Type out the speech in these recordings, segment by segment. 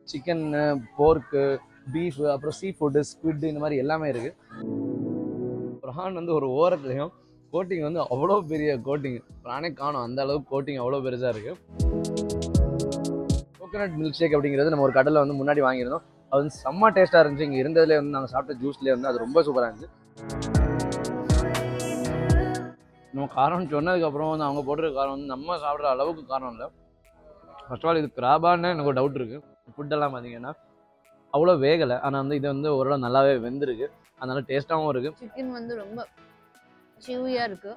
சிக்கன்னு போர்க்கு beef அப்புறம் சீ food squid இந்த மாதிரி எல்லாமே இருக்குது ப்ரான் வந்து ஒரு ஓரத்துலையும் கோட்டிங் வந்து அவ்வளோ பெரிய கோட்டிங் ப்ரானே காணும் அந்த அளவுக்கு கோட்டிங் அவ்வளோ பெருசாக இருக்குது கோகனட் மில்க் ஷேக் அப்படிங்கிறது நம்ம ஒரு கடையில் வந்து முன்னாடி வாங்கியிருந்தோம் அது வந்து செம்ம டேஸ்ட்டாக இருந்துச்சு இங்கே இருந்ததுலேயே வந்து நாங்கள் சாப்பிட்ட ஜூஸ்லேயே வந்து அது ரொம்ப சூப்பராக இருந்துச்சு நம்ம காரம்னு சொன்னதுக்கப்புறம் வந்து அவங்க போட்டிருக்க காரம் வந்து நம்ம சாப்பிட்ற அளவுக்கு காரம் இல்லை ஃபர்ஸ்ட் ஆஃப் ஆல் இது கிராபான்னு எனக்கு ஒரு டவுட் இருக்குது ஃபுட்டெல்லாம் பார்த்தீங்கன்னா அவ்வளோ வேகலை ஆனால் வந்து இது வந்து ஓரளவு நல்லாவே வெந்திருக்கு அதனால டேஸ்ட்டாகவும் இருக்குது சிக்கன் வந்து ரொம்ப சிவியா இருக்கு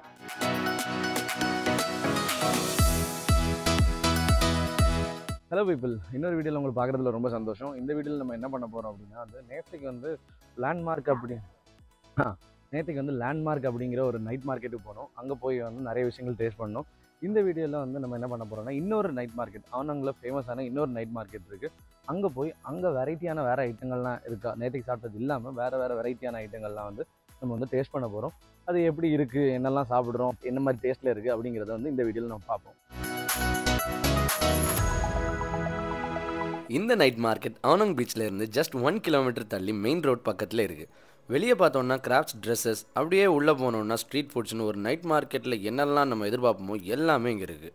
ஹலோ பீப்பிள் இன்னொரு வீடியோவில் உங்களுக்கு பார்க்குறதுல ரொம்ப சந்தோஷம் இந்த வீடியோவில் நம்ம என்ன பண்ண போகிறோம் அப்படின்னா வந்து நேற்றுக்கு வந்து லேண்ட்மார்க் அப்படி ஆ நேற்றுக்கு வந்து லேண்ட்மார்க் அப்படிங்கிற ஒரு நைட் மார்க்கெட்டுக்கு போனோம் அங்கே போய் வந்து நிறைய விஷயங்கள் டேஸ்ட் பண்ணோம் இந்த வீடியோவில் வந்து நம்ம என்ன பண்ண போகிறோம்னா இன்னொரு நைட் மார்க்கெட் அவனங்கள ஃபேமஸான இன்னொரு நைட் மார்க்கெட் இருக்குது அங்கே போய் அங்கே வெரைட்டியான வேறு ஐட்டங்கள்லாம் இருக்கா நேற்றுக்கு சாப்பிட்டது இல்லாமல் வேறு வேறு வெரைட்டியான ஐட்டங்கள்லாம் வந்து நம்ம வந்து டேஸ்ட் பண்ண போகிறோம் அது எப்படி இருக்குது என்னெல்லாம் சாப்பிட்றோம் என்ன மாதிரி டேஸ்ட்டில் இருக்குது அப்படிங்கிறத வந்து இந்த வீடியோவில் நம்ம பார்ப்போம் இந்த நைட் மார்க்கெட் ஆனங் பீச்சில் இருந்து ஜஸ்ட் ஒன் கிலோமீட்டர் தள்ளி மெயின் ரோட் பக்கத்தில் இருக்குது வெளியே பார்த்தோன்னா கிராஃப்ட்ஸ் ட்ரெஸ்ஸஸ் அப்படியே உள்ளே போனோன்னா ஸ்ட்ரீட் ஃபுட்ஸ்னு ஒரு நைட் மார்க்கெட்டில் என்னெல்லாம் நம்ம எதிர்பார்ப்போமோ எல்லாமே இங்கே இருக்குது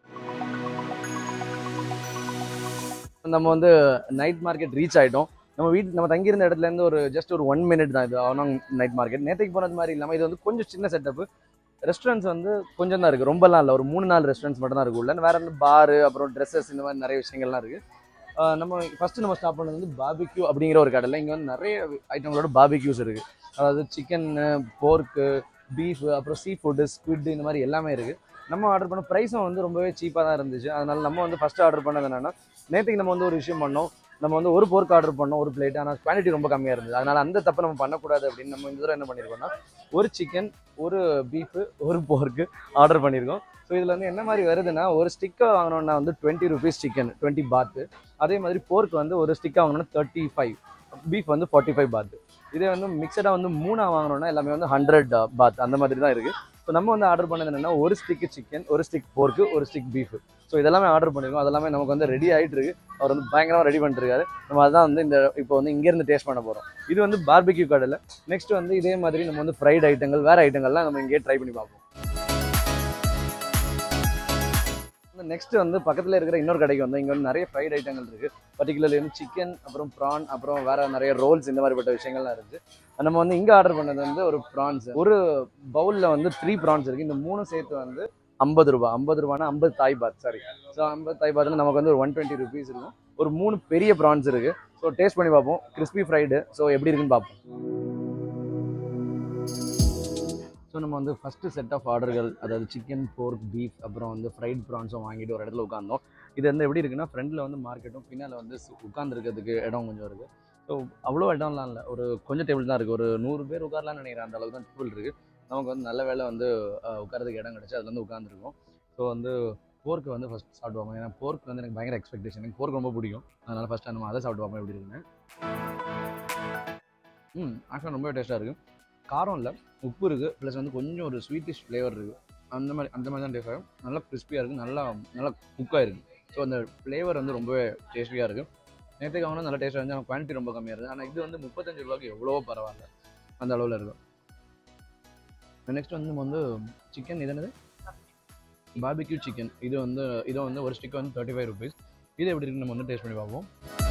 நம்ம வந்து நைட் மார்க்கெட் ரீச் ஆகிட்டோம் நம்ம வீட்டு நம்ம தங்கியிருந்த இடத்துல இருந்து ஒரு ஜஸ்ட் ஒரு ஒன் மினிட் தான் இது அவனாங் நைட் மார்க்கெட் நேற்றுக்கு போனது மாதிரி இல்லாமல் இது வந்து கொஞ்சம் சின்ன செட்டப்பு ரெஸ்டாரண்ட்ஸ் வந்து கொஞ்சம் தான் இருக்குது ரொம்பலாம் இல்லை ஒரு மூணு நாலு ரெஸ்டாரண்ட்ஸ் மட்டும் தான் இருக்கு உள்ள வேற என்ன பாரு அப்புறம் ட்ரெஸ்ஸஸ் இந்த மாதிரி நிறைய விஷயங்கள்லாம் இருக்குது நம்ம ஃபஸ்ட்டு நம்ம ஸ்டாப் பண்ணது வந்து பாபிக்யூ அப்படிங்கிற ஒரு கடையில் இங்கே வந்து நிறைய ஐட்டங்களோட பாபிக்யூஸ் இருக்குது அதாவது சிக்கன்னு போர்க்கு பீஃப் அப்புறம் சீ ஃபுட்டு ஸ்குவிட் இந்த மாதிரி எல்லாமே இருக்குது நம்ம ஆர்டர் பண்ண ப்ரைஸும் வந்து ரொம்பவே சீப்பாக தான் இருந்துச்சு அதனால நம்ம வந்து ஃபஸ்ட்டு ஆர்டர் பண்ணது என்னென்னா நேற்றுக்கு நம்ம வந்து ஒரு விஷயம் பண்ணோம் நம்ம வந்து ஒரு போர்க் ஆர்டர் பண்ணோம் ஒரு பிளேட் ஆனால் குவான்டிட்டி ரொம்ப கம்மியாக இருந்தது அதனால அந்த தப்பை நம்ம பண்ணக்கூடாது அப்படின்னு நம்ம இந்த தடவை என்ன பண்ணியிருக்கோம்னா ஒரு சிக்கன் ஒரு பீஃபு ஒரு போர்க்கு ஆர்டர் பண்ணியிருக்கோம் ஸோ இதில் வந்து என்ன மாதிரி வருதுன்னா ஒரு ஸ்டிக்கை வாங்கினோம்னா வந்து டுவெண்ட்டி ருபீஸ் சிக்கன் டுவெண்ட்டி பாத்து அதே மாதிரி போர்க் வந்து ஒரு ஸ்டிக்காக வாங்கினோம்னா தேர்ட்டி ஃபைவ் பீஃப் வந்து ஃபார்ட்டி ஃபைவ் பாத்து இதே வந்து மிக்சடாக வந்து மூணாக வாங்கினோம்னா எல்லாமே வந்து ஹண்ட்ரட் பாத் அந்த மாதிரி தான் இருக்குது ஸோ நம்ம வந்து ஆர்டர் பண்ணது என்னென்னா ஒரு ஸ்டிக்கு சிக்கன் ஒரு ஸ்டிக் போர்க்கு ஒரு ஸ்டிக் பீஃப் ஸோ இதெல்லாமே ஆர்டர் பண்ணியிருக்கோம் அதெல்லாமே நமக்கு வந்து ரெடி ஆகிட்டு இருக்கு அவர் வந்து பயங்கரமாக ரெடி பண்ணிருக்காரு நம்ம அதான் வந்து இந்த இப்போ வந்து இங்கேருந்து டேஸ்ட் பண்ண போகிறோம் இது வந்து பார்பிக்யூ கடையில் நெக்ஸ்ட் வந்து இதே மாதிரி நம்ம வந்து ஃப்ரைட் ஐட்டங்கள் வேறு ஐட்டங்கள்லாம் நம்ம இங்கேயே ட்ரை பண்ணி பார்ப்போம் நெக்ஸ்ட் வந்து பக்கத்தில் இருக்கிற இன்னொரு கடைக்கு வந்து இங்கே வந்து நிறைய ஃப்ரைட் ஐட்டங்கள் இருக்குது பர்டிகுலர்லி வந்து சிக்கன் அப்புறம் ப்ரான் அப்புறம் வேறு நிறைய ரோல்ஸ் இந்த மாதிரிப்பட்ட விஷயங்கள்லாம் இருக்குது நம்ம வந்து இங்கே ஆர்டர் பண்ணது வந்து ஒரு ப்ரான்ஸ் ஒரு பவுலில் வந்து த்ரீ ப்ரான்ஸ் இருக்குது இந்த மூணு சேர்த்து வந்து ஐம்பது ரூபா ஐம்பது ரூபானா ஐம்பது தாய் பாத் சாரி ஸோ ஐம்பது தாய் பாத்னா நமக்கு வந்து ஒரு ஒன் டுவெண்ட்டி ருபீஸ் இருக்கும் ஒரு மூணு பெரிய ப்ரான்ஸ் இருக்குது ஸோ டேஸ்ட் பண்ணி பார்ப்போம் கிறிஸ்பி ஃப்ரைடு ஸோ எப்படி இருக்குன்னு பார்ப்போம் ஸோ நம்ம வந்து ஃபஸ்ட்டு செட் ஆஃப் ஆர்டர்கள் அதாவது சிக்கன் போர்க் பீஃப் அப்புறம் வந்து ஃப்ரைட் ப்ரான்ஸும் வாங்கிட்டு ஒரு இடத்துல உட்காந்தோம் இது வந்து எப்படி இருக்குன்னா ஃப்ரண்டில் வந்து மார்க்கெட்டும் பின்னால் வந்து உட்காந்துருக்கிறதுக்கு இடம் கொஞ்சம் இருக்குது ஸோ அவ்வளோ இடம்லாம் இல்லை ஒரு கொஞ்சம் டேபிள் தான் இருக்குது ஒரு நூறு பேர் உட்காரலாம்னு நினைக்கிறேன் அந்த அளவுக்கு தான் டேபிள் இருக்குது நமக்கு வந்து நல்ல வேலை வந்து உட்காரதுக்கு இடம் கிடச்சி அதில் வந்து உட்காந்துருக்கோம் ஸோ வந்து போர்க்கு வந்து ஃபஸ்ட் சாப்பிடுவாங்க ஏன்னா போர்க் வந்து எனக்கு பயங்கர எக்ஸ்பெக்டேஷன் எனக்கு போர்க் ரொம்ப பிடிக்கும் அதனால் ஃபஸ்ட்டு நம்ம அதை சாப்பிட்டு பார்ப்போம் எப்படி இருக்குன்னு ம் ஆக்சுவலாக ரொம்ப டேஸ்ட்டாக இருக்குது காரம் இல்லை உப்பு இருக்குது ப்ளஸ் வந்து கொஞ்சம் ஒரு ஸ்வீட்டிஷ் ஃப்ளேவர் இருக்குது அந்த மாதிரி அந்த மாதிரி தான் டேஸ்ட் ஆகும் நல்லா கிறிஸ்பியாக இருக்குது நல்லா நல்லா குக்காக இருக்குது ஸோ அந்த ஃப்ளேவர் வந்து ரொம்பவே டேஸ்டியாக இருக்குது நேற்றுக்கு வாங்கினா நல்லா டேஸ்ட்டாக இருந்துச்சு ஆனால் குவான்டிட்டி ரொம்ப கம்மியாக இருக்குது ஆனால் இது வந்து முப்பத்தஞ்சு ரூபாய்க்கு எவ்வளவோ பரவாயில்ல அந்த அளவில் இருக்கும் நெக்ஸ்ட் வந்து நம்ம வந்து சிக்கன் இது என்னது பார்பிக்யூ சிக்கன் இது வந்து இது வந்து ஒரு ஸ்டிக் வந்து தேர்ட்டி ஃபைவ் ருபீஸ் இது எப்படி இருக்குன்னு நம்ம வந்து டேஸ்ட் பண்ணி பார்ப்போம்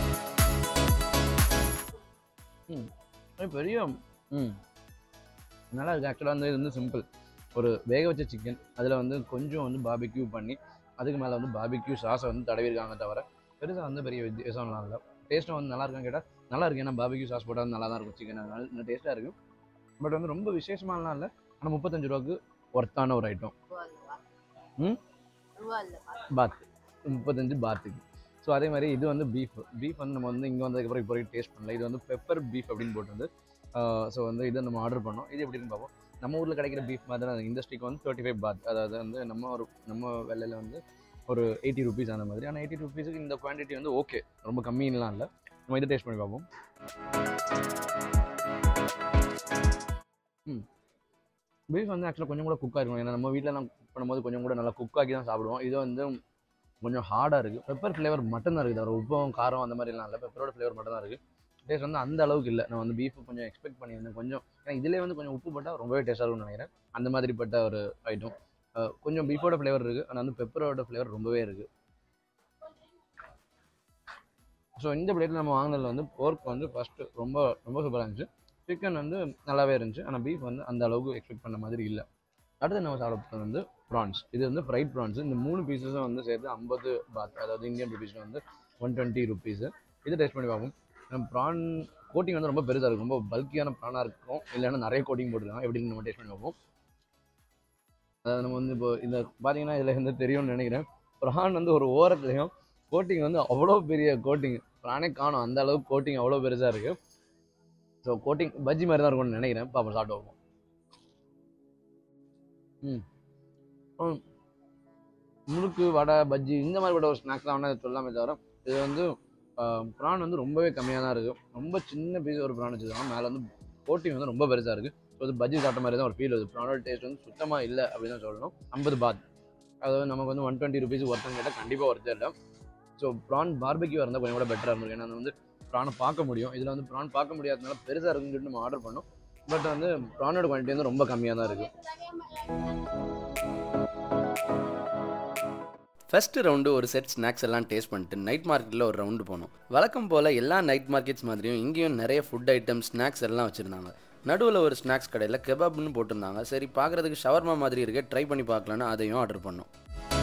ம் அது பெரிய ம் நல்லா இருக்குது ஆக்சுவலாக வந்து இது வந்து சிம்பிள் ஒரு வேக வச்ச சிக்கன் அதில் வந்து கொஞ்சம் வந்து பார்பிக்யூ பண்ணி அதுக்கு மேலே வந்து பார்பிக்யூ சாஸை வந்து தடவிருக்காங்க தவிர பெருசாக வந்து பெரிய வித்தியாசம்லாம் இல்லை டேஸ்ட்டும் வந்து நல்லா இருக்கான்னு கேட்டால் நல்லா இருக்கு ஏன்னா பார்பிக்யூ சாஸ் போட்டால் நல்லா தான் இருக்கும் சிக்கன் அதனால நல்ல டேஸ்ட்டாக இருக்கும் பட் வந்து ரொம்ப விசேஷமாலாம் இல்லை ஆனால் முப்பத்தஞ்சு ரூபாய்க்கு ஒர்த்தான ஒரு ஐட்டம் ம்? பாத் முப்பத்தஞ்சு பாத்துக்கு ஸோ அதே மாதிரி இது வந்து பீஃப் பீஃப் வந்து நம்ம வந்து இங்கே வந்ததுக்கப்புறம் இப்போ வரைக்கும் டேஸ்ட் பண்ணல இது வந்து பெப்பர் பீஃப் அப்படின்னு போட்டு ஸோ வந்து இதை நம்ம ஆர்டர் பண்ணோம் இது எப்படி இருக்குன்னு பார்ப்போம் நம்ம ஊரில் கிடைக்கிற பீஃப் மாதிரி தான் இந்த ஸ்டிக் வந்து தேர்ட்டி ஃபைவ் பாத் அதாவது வந்து நம்ம ஒரு நம்ம வெள்ளையில் வந்து ஒரு எயிட்டி ருபீஸ் அந்த மாதிரி ஆனால் எயிட்டி ருபீஸுக்கு இந்த குவான்டிட்டி வந்து ஓகே ரொம்ப கம்மின்லாம் இல்லை நம்ம இதை டேஸ்ட் பண்ணி பார்ப்போம் ம் பீஃப் வந்து ஆக்சுவலாக கொஞ்சம் கூட குக்காக இருக்கும் ஏன்னா நம்ம வீட்டில் நான் குக் பண்ணும்போது கொஞ்சம் கூட நல்லா குக் ஆக்கி தான் சாப்பிடுவோம் இது வந்து கொஞ்சம் ஹார்டாக இருக்குது பெப்பர் ஃப்ளேவர் மட்டும் தான் இருக்குது ஒரு உப்பும் காரம் அந்த மாதிரிலாம் இல்லை பெப்பரோட ஃப்ளேவர் மட்டும் தான் இருக்குது டேஸ்ட் வந்து அந்த அளவுக்கு இல்லை நான் வந்து பீஃப் கொஞ்சம் எக்ஸ்பெக்ட் பண்ணியிருந்தேன் கொஞ்சம் ஏன்னா இதிலே வந்து கொஞ்சம் உப்பு போட்டால் ரொம்பவே டேஸ்ட்டாக இருக்கும்னு நினைக்கிறேன் அந்த மாதிரிப்பட்ட ஒரு ஐட்டம் கொஞ்சம் பீஃபோட ஃப்ளேவர் இருக்குது ஆனால் வந்து பெப்பரோட ஃப்ளேவர் ரொம்பவே இருக்குது ஸோ இந்த பிளேட்டில் நம்ம வாங்கினதில் வந்து போர்க் வந்து ஃபஸ்ட்டு ரொம்ப ரொம்ப சூப்பராக இருந்துச்சு சிக்கன் வந்து நல்லாவே இருந்துச்சு ஆனால் பீஃப் வந்து அந்த அளவுக்கு எக்ஸ்பெக்ட் பண்ண மாதிரி இல்லை அடுத்து நம்ம சாப்பிட போகிறது வந்து ப்ரான்ஸ் இது வந்து ஃப்ரைட் ப்ரான்ஸ் இந்த மூணு பீஸஸும் வந்து சேர்த்து ஐம்பது பாத் அதாவது இந்தியன் ருபீஸில் வந்து ஒன் டுவெண்ட்டி ருபீஸு இது டேஸ்ட் பண்ணி பார்ப்போம் நம்ம ப்ரான் கோட்டிங் வந்து ரொம்ப பெருசாக இருக்கும் ரொம்ப பல்கியான ப்ரானாக இருக்கும் இல்லைன்னா நிறைய கோட்டிங் போட்டுருக்காங்க எப்படின்னு நம்ம டேஸ்ட் பண்ணி பார்ப்போம் அதாவது நம்ம வந்து இப்போ இந்த பார்த்தீங்கன்னா இதில் வந்து தெரியும்னு நினைக்கிறேன் ப்ரான் வந்து ஒரு ஓரத்துலையும் கோட்டிங் வந்து அவ்வளோ பெரிய கோட்டிங் ப்ரானே காணும் அந்த அளவுக்கு கோட்டிங் அவ்வளோ பெருசாக இருக்குது ஸோ கோட்டிங் பஜ்ஜி மாதிரி தான் இருக்கும்னு நினைக்கிறேன் பாப்போம் சாப்பிட்டு பார்ப்போம் ம் ம். முறுக்கு வடை பஜ்ஜி இந்த மாதிரிப்பட்ட ஒரு ஸ்நாக்ஸ் தான் வேணால் சொல்லாமே தவிர இது வந்து ப்ரான் வந்து ரொம்பவே கம்மியாக தான் இருக்குது ரொம்ப சின்ன பீஸ் ஒரு ப்ரான் வச்சுருக்காங்க மேலே வந்து கோட்டிங் வந்து ரொம்ப பெருசாக இருக்குது ஸோ இது பஜ்ஜி சாப்பிட்ட மாதிரி தான் ஒரு ஃபீல் வருது ப்ரானோட டேஸ்ட் வந்து சுத்தமாக இல்லை அப்படின்னு தான் சொல்லணும் ஐம்பது பாத் அதாவது நமக்கு வந்து ஒன் டுவெண்ட்டி ருபீஸ் ஒருத்தன் கேட்டால் கண்டிப்பாக ஒருத்தர் இல்லை ஸோ ப்ரான் பார்பெக்யூ இருந்தால் கொஞ்சம் கூட பெட்டராக இருந்திருக்கு ஏன்னா அது வந்து ப்ரானை பார்க்க முடியும் இதில் வந்து ப்ரான் பார்க்க முடியாதனால பெருசாக இருக்குன்னு சொல்லிட்டு நம்ம ஆர்டர் பண்ணோம் பட் வந்து ப்ரானோட குவான்டிட்டி வந்து ரொம்ப கம்மியாக தான் இருக்குது ஃபஸ்ட்டு ரவுண்டு ஒரு செட் ஸ்நாக்ஸ் எல்லாம் டேஸ்ட் பண்ணிட்டு நைட் மார்க்கெட்டில் ஒரு ரவுண்டு போனோம் வழக்கம் போல் எல்லா நைட் மார்க்கெட்ஸ் மாதிரியும் இங்கேயும் நிறைய ஃபுட் ஐட்டம்ஸ் ஸ்நாக்ஸ் எல்லாம் வச்சுருந்தாங்க நடுவில் ஒரு ஸ்நாக்ஸ் கடையில் கெபாப்னு போட்டிருந்தாங்க சரி பார்க்குறதுக்கு ஷவர்மா மாதிரி இருக்க ட்ரை பண்ணி பார்க்கலான்னு அதையும் ஆர்டர் பண்ணோம்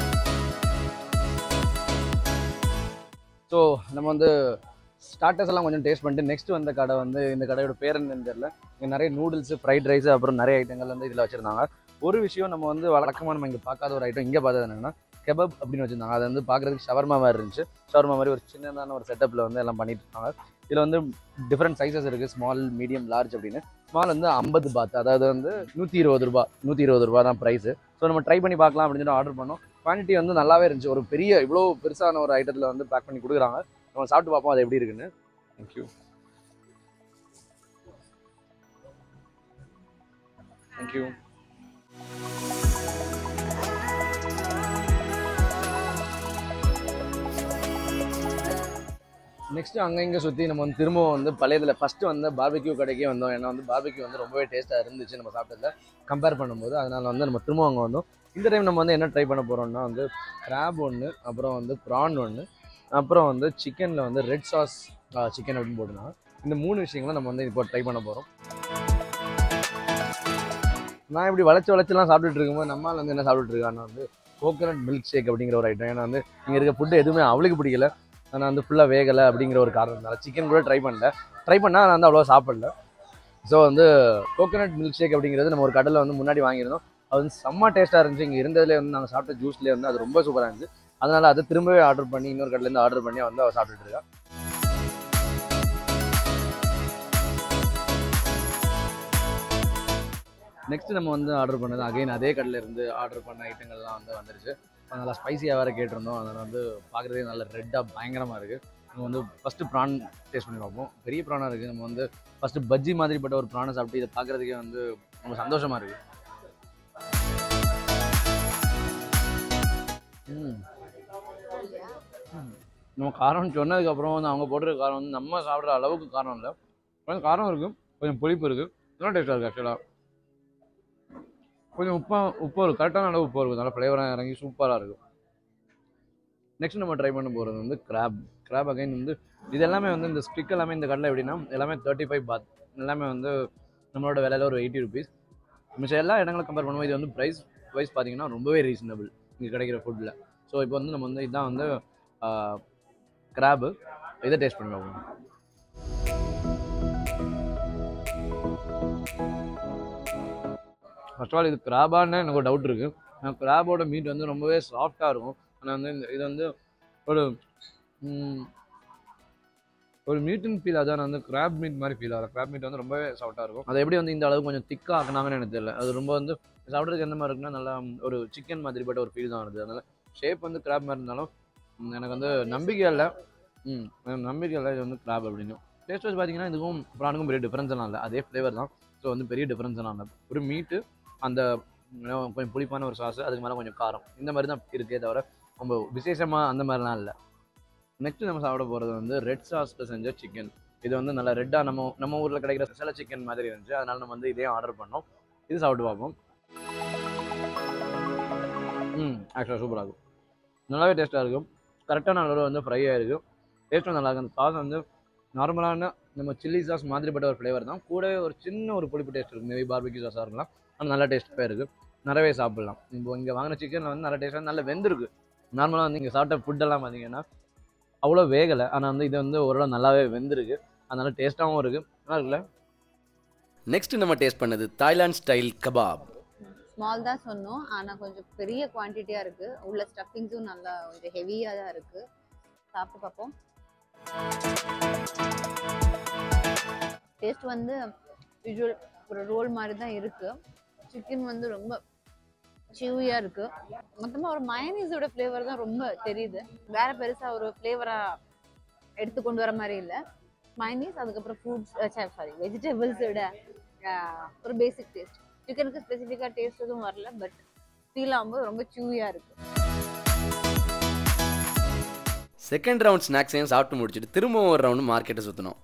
ஸோ நம்ம வந்து ஸ்டார்டர்ஸ் எல்லாம் கொஞ்சம் டேஸ்ட் பண்ணிட்டு நெக்ஸ்ட் வந்த கடை வந்து இந்த கடையோட பேர் என்னன்னு தெரியல இங்கே நிறைய நூடுல்ஸ் ஃப்ரைட் ரைஸ் அப்புறம் நிறைய ஐட்டங்கள் வந்து இதில் வச்சுருந்தாங்க ஒரு விஷயம் நம்ம வந்து வழக்கமாக நம்ம இங்கே பார்க்காத ஒரு ஐட்டம் இங்கே பார்த்தது என்னன்னா கெபப் அப்படின்னு வச்சுருந்தாங்க அது வந்து பார்க்குறதுக்கு ஷவர்மா மாதிரி இருந்துச்சு ஷவர்மா மாதிரி ஒரு சின்னதான ஒரு செட்டப்பில் வந்து எல்லாம் பண்ணிட்டு இருக்காங்க இதில் வந்து டிஃப்ரெண்ட் சைஸஸ் இருக்குது ஸ்மால் மீடியம் லார்ஜ் அப்படின்னு ஸ்மால் வந்து ஐம்பது பாத் அதாவது வந்து நூற்றி இருபது ரூபா நூற்றி இருபது ரூபா தான் ப்ரைஸு ஸோ நம்ம ட்ரை பண்ணி பார்க்கலாம் அப்படின்னு சொல்லி ஆர்டர் பண்ணோம் குவான்டிட்டி வந்து நல்லாவே இருந்துச்சு ஒரு பெரிய இவ்வளோ பெருசான ஒரு ஐட்டத்தில் வந்து பேக் பண்ணி கொடுக்குறாங்க நம்ம சாப்பிட்டு பார்ப்போம் அது எப்படி இருக்குன்னு தேங்க்யூ தேங்க்யூ நெக்ஸ்ட் அங்கே இங்கே சுற்றி நம்ம வந்து திரும்பவும் வந்து பழையதில் ஃபஸ்ட்டு வந்து பார்பிக்யூ கடைக்கே வந்தோம் ஏன்னா வந்து பார்பிக்யூ வந்து ரொம்பவே டேஸ்ட்டாக இருந்துச்சு நம்ம சாப்பிட்டதில் கம்பேர் பண்ணும்போது அதனால வந்து நம்ம திரும்ப அங்கே வந்தோம் இந்த டைம் நம்ம வந்து என்ன ட்ரை பண்ண போகிறோம்னா வந்து கிராப் ஒன்று அப்புறம் வந்து ப்ரான் ஒன்று அப்புறம் வந்து சிக்கனில் வந்து ரெட் சாஸ் சிக்கன் அப்படின்னு போட்டுருந்தாங்க இந்த மூணு விஷயங்களும் நம்ம வந்து இப்போ ட்ரை பண்ண போகிறோம் நான் இப்படி வளைச்சு வளைச்சுலாம் சாப்பிட்டுட்டு இருக்கும்போது நம்மால் வந்து என்ன சாப்பிட்டுட்டு இருக்கான்னா வந்து கோகனட் மில்க் ஷேக் அப்படிங்கிற ஒரு ஐட்டம் ஏன்னா வந்து இங்கே இருக்க ஃபுட்டு எதுவுமே அவளுக்கு பிடிக்கல ஆனால் வந்து ஃபுல்லாக வேகலை அப்படிங்கிற ஒரு காரணத்தினால சிக்கன் கூட ட்ரை பண்ணல ட்ரை பண்ணால் நான் வந்து அவ்வளோ சாப்பிடல ஸோ வந்து கோகனட் மில்க் ஷேக் அப்படிங்கிறது நம்ம ஒரு கடையில் வந்து முன்னாடி வாங்கியிருந்தோம் அது வந்து செம்ம டேஸ்ட்டாக இருந்துச்சு இங்கே இருந்ததுலேயே வந்து நாங்கள் சாப்பிட்ட ஜூஸ்லேயே வந்து அது ரொம்ப சூப்பராக இருந்துச்சு அதனால அதை திரும்பவே ஆர்டர் பண்ணி இன்னொரு கடையிலேருந்து ஆர்டர் பண்ணி வந்து அவள் சாப்பிட்டுட்டு இருக்கா நெக்ஸ்ட் நம்ம வந்து ஆர்டர் பண்ணது அகைன் அதே கடையில இருந்து ஆர்டர் பண்ண ஐட்டங்கள்லாம் வந்து வந்துருச்சு அது நல்லா ஸ்பைசியாக வேறு கேட்டிருந்தோம் அதனால் வந்து பார்க்குறதே நல்ல ரெட்டாக பயங்கரமாக இருக்குது நம்ம வந்து ஃபஸ்ட்டு ப்ரான் டேஸ்ட் பண்ணி பார்ப்போம் பெரிய ப்ரானாக இருக்குது நம்ம வந்து ஃபஸ்ட்டு பஜ்ஜி மாதிரிப்பட்ட ஒரு ப்ரானை சாப்பிட்டு இதை பார்க்குறதுக்கே வந்து ரொம்ப சந்தோஷமாக இருக்குது ம் ம். நம்ம காரம்னு சொன்னதுக்கப்புறம் வந்து அவங்க போட்டிருக்க காரம் வந்து நம்ம சாப்பிட்ற அளவுக்கு காரம் இல்லை கொஞ்சம் காரம் இருக்குது கொஞ்சம் புளிப்பு இருக்குது நல்லா டேஸ்ட்டாக இருக்குது ஆக்சுவலாக கொஞ்சம் உப்பா உப்பு இருக்கும் கரெக்டான அளவு உப்பு இருக்கும் நல்லா ஃப்ளேவராக இறங்கி சூப்பராக இருக்கும் நெக்ஸ்ட் நம்ம ட்ரை பண்ண போகிறது வந்து கிராப் கிராப் அகைன் வந்து இது எல்லாமே வந்து இந்த ஸ்டிக் எல்லாமே இந்த கடையில் எப்படின்னா எல்லாமே தேர்ட்டி ஃபைவ் பாத் எல்லாமே வந்து நம்மளோட விலையில ஒரு எயிட்டி ருபீஸ் மிச்சம் எல்லா இடங்களும் கம்பேர் பண்ணும்போது இது வந்து ப்ரைஸ் வைஸ் பார்த்தீங்கன்னா ரொம்பவே ரீசனபிள் இங்கே கிடைக்கிற ஃபுட்டில் ஸோ இப்போ வந்து நம்ம வந்து இதுதான் வந்து கிராபு இதை டேஸ்ட் பண்ணி பார்ப்போம் ஃபர்ஸ்ட் ஆஃப் ஆல் இது கிராபான்னு எனக்கு ஒரு டவுட் இருக்குது ஆனால் கிராபோட மீட் வந்து ரொம்பவே சாஃப்டாக இருக்கும் ஆனால் வந்து இந்த இது வந்து ஒரு ம், ஒரு மீட்டின் ஃபீல் அதான் வந்து கிராப் மீட் மாதிரி ஃபீல் ஆகும் கிராப் மீட் வந்து ரொம்பவே சாஃப்டாக இருக்கும் அதை எப்படி வந்து இந்த அளவுக்கு கொஞ்சம் திக்காக ஆக்குனாங்கன்னு எனக்கு தெரியல அது ரொம்ப வந்து சாப்பிட்றதுக்கு எந்த மாதிரி இருக்குன்னா நல்லா ஒரு சிக்கன் மாதிரிப்பட்ட ஒரு ஃபீல் தான் வருது அதனால் ஷேப் வந்து கிராப் மாதிரி இருந்தாலும் ம், எனக்கு வந்து நம்பிக்கை இல்லை ம் எனக்கு நம்பிக்கை இல்லை இது வந்து கிராப் அப்படின்னு டேஸ்ட் வைஸ் பார்த்தீங்கன்னா இதுக்கும் ப்ரானுக்கும் பெரிய டிஃப்ரென்ஸ் எல்லாம் இல்லை அதே ஃப்ளேவர் தான் ஸோ வந்து பெரிய டிஃப்ரென்ஸ் எல்லாம் இல்லை ஒரு மீட்டு அந்த இன்னும் கொஞ்சம் புளிப்பான ஒரு சாஸ் அதுக்கு மேலே கொஞ்சம் காரம் இந்த மாதிரி தான் இருக்கே தவிர ரொம்ப விசேஷமாக அந்த மாதிரிலாம் இல்லை நெக்ஸ்ட் நம்ம சாப்பிட போகிறது வந்து ரெட் சாஸில் செஞ்ச சிக்கன் இது வந்து நல்லா ரெட்டாக நம்ம நம்ம ஊரில் கிடைக்கிற சில சிக்கன் மாதிரி இருந்துச்சு அதனால நம்ம வந்து இதையும் ஆர்டர் பண்ணோம் இது சாப்பிட்டு பார்ப்போம் ம் ஆக்சுவலாக சூப்பராக இருக்கும் நல்லாவே டேஸ்ட்டாக இருக்கும் கரெக்டான அளவில் வந்து ஃப்ரை ஆகிருக்கும் டேஸ்ட்டும் நல்லா இருக்கும் சாஸ் வந்து நார்மலான நம்ம சில்லி சாஸ் மாதிரிப்பட்ட ஒரு ஃப்ளேவர் தான் கூடவே ஒரு சின்ன ஒரு புளிப்பு டேஸ்ட் இருக்கும் மேபி பார்பிக்யூ சாஸாக இருக்கலாம் ஆனால் நல்லா டேஸ்ட்டாகவே இருக்குது நிறையவே சாப்பிட்லாம் இப்போ இங்கே வாங்கின சிக்கனில் வந்து நல்ல டேஸ்ட்டாக நல்லா வெந்திருக்கு நார்மலாக வந்து இங்கே சாப்பிட்ட ஃபுட்டெல்லாம் பார்த்தீங்கன்னா அவ்வளோ வேகலை ஆனால் வந்து இது வந்து ஓரளவு நல்லாவே வெந்திருக்கு அதனால டேஸ்ட்டாகவும் இருக்குது நல்லா இருக்குல்ல நெக்ஸ்ட் நம்ம டேஸ்ட் பண்ணது தாய்லாந்து ஸ்டைல் கபாப் ஸ்மால் தான் சொன்னோம் ஆனால் கொஞ்சம் பெரிய குவான்டிட்டியாக இருக்குது உள்ள ஸ்டஃபிங்ஸும் நல்லா கொஞ்சம் ஹெவியாக தான் இருக்குது சாப்பிட்டு பார்ப்போம் டேஸ்ட் வந்து யூஸ்வல் ஒரு ரோல் மாதிரி தான் இருக்குது சிக்கன் வந்து ரொம்ப சிவியாக இருக்குது மொத்தமாக ஒரு மயனீஸோட ஃப்ளேவர் தான் ரொம்ப தெரியுது வேற பெருசாக ஒரு ஃப்ளேவராக எடுத்து கொண்டு வர மாதிரி இல்லை மயனீஸ் அதுக்கப்புறம் ஃப்ரூட்ஸ் சாரி வெஜிடபிள்ஸோட ஒரு பேசிக் டேஸ்ட் சிக்கனுக்கு ஸ்பெசிஃபிக்காக டேஸ்ட் எதுவும் வரல பட் ஃபீல் ஆகும்போது ரொம்ப சூவியாக இருக்கு செகண்ட் ரவுண்ட் ஸ்நாக்ஸையும் சாப்பிட்டு முடிச்சுட்டு திரும்பவும் ஒரு ரவுண்டு மார்க்கெட்டை சுற்றினோம்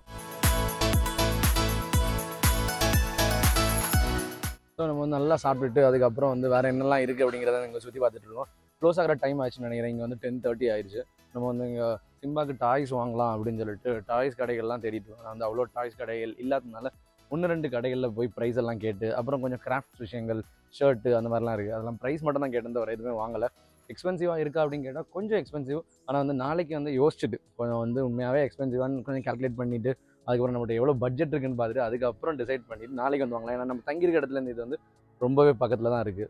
ஸோ நம்ம வந்து நல்லா சாப்பிட்டுட்டு அதுக்கப்புறம் வந்து வேறு என்னெல்லாம் இருக்குது அப்படிங்கிறத இங்கே சுற்றி பார்த்துட்டு இருக்கோம் க்ளோஸ் ஆகிற டைம் ஆச்சுன்னு நினைக்கிறேன் இங்கே வந்து டென் தேர்ட்டி ஆயிடுச்சு நம்ம வந்து இங்கே சிம்பாக்கு டாய்ஸ் வாங்கலாம் அப்படின்னு சொல்லிட்டு டாய்ஸ் கடைகள்லாம் தேடிட்டு இருக்கோம் அந்த அவ்வளோ டாய்ஸ் கடைகள் இல்லாததுனால ஒன்று ரெண்டு கடைகளில் போய் ப்ரைஸ் எல்லாம் கேட்டு அப்புறம் கொஞ்சம் கிராஃப்ட் விஷயங்கள் ஷர்ட்டு அந்த மாதிரிலாம் இருக்குது அதெல்லாம் ப்ரைஸ் மட்டும் தான் கேட்டு வர எதுவுமே வாங்கலை எக்ஸ்பென்சிவாக இருக்கா அப்படின்னு கேட்டால் கொஞ்சம் எக்ஸ்பென்சிவ் ஆனால் வந்து நாளைக்கு வந்து யோசிச்சுட்டு கொஞ்சம் வந்து உண்மையாகவே எக்ஸ்பென்சிவான்னு கொஞ்சம் கால்குலேட் பண்ணிவிட்டு அதுக்கப்புறம் நம்மகிட்ட எவ்வளோ பட்ஜெட் இருக்குன்னு பார்த்துட்டு அதுக்கப்புறம் டிசைட் பண்ணிட்டு நாளைக்கு வந்து வாங்கலாம் ஏன்னா நம்ம தங்கியிருக்க இடத்துல இருந்து இது வந்து ரொம்பவே பக்கத்தில் தான் இருக்குது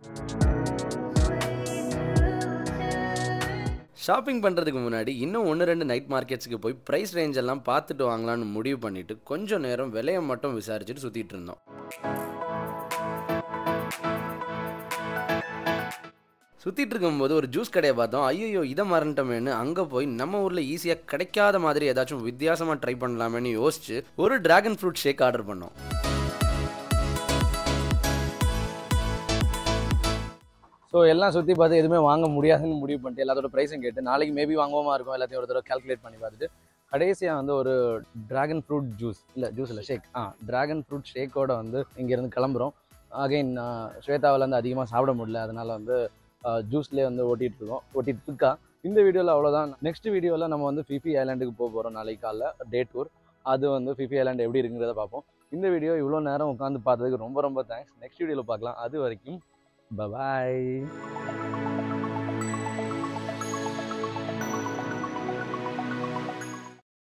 ஷாப்பிங் பண்ணுறதுக்கு முன்னாடி இன்னும் ஒன்று ரெண்டு நைட் மார்க்கெட்ஸுக்கு போய் ப்ரைஸ் ரேஞ்ச் எல்லாம் பார்த்துட்டு வாங்கலாம்னு முடிவு பண்ணிட்டு கொஞ்சம் நேரம் விலையை மட்டும் விசாரிச்சுட்டு சுற்றிட்டு இருந்தோம் சுற்றிட்டு இருக்கும்போது ஒரு ஜூஸ் கடையை பார்த்தோம் ஐயோ இதை மறந்துட்டோமேன்னு அங்கே போய் நம்ம ஊரில் ஈஸியாக கிடைக்காத மாதிரி ஏதாச்சும் வித்தியாசமாக ட்ரை பண்ணலாமேன்னு யோசிச்சு ஒரு டிராகன் ஃப்ரூட் ஷேக் ஆர்டர் பண்ணோம் ஸோ எல்லாம் சுற்றி பார்த்து எதுவுமே வாங்க முடியாதுன்னு முடிவு பண்ணிட்டு எல்லாத்தோட ப்ரைஸும் கேட்டு நாளைக்கு மேபி வாங்குவோமா இருக்கும் எல்லாத்தையும் ஒரு தடவை கால்குலேட் பண்ணி பார்த்துட்டு கடைசியாக வந்து ஒரு டிராகன் ஃப்ரூட் ஜூஸ் இல்லை ஜூஸ் இல்லை ஷேக் ஆ டிராகன் ஃப்ரூட் ஷேக்கோட வந்து இங்கேருந்து கிளம்புறோம் அகைன் ஸ்வேதாவில் வந்து அதிகமாக சாப்பிட முடியல அதனால் வந்து ஜூஸ்லேயே வந்து ஓட்டிகிட்டு இருக்கோம் ஓட்டிகிட்டு இருக்கா இந்த வீடியோவில் அவ்வளோதான் நெக்ஸ்ட் வீடியோவில் நம்ம வந்து ஃபிஃபி ஐலாண்டுக்கு போக போகிறோம் நாளைக்கு காலைல டே டூர் அது வந்து ஃபிஃபி ஐலாண்ட் எப்படி இருக்குங்கிறத பார்ப்போம் இந்த வீடியோ இவ்வளோ நேரம் உட்காந்து பார்த்ததுக்கு ரொம்ப ரொம்ப தேங்க்ஸ் நெக்ஸ்ட் வீடியோவில் பார்க்கலாம் அது வரைக்கும் பபாய்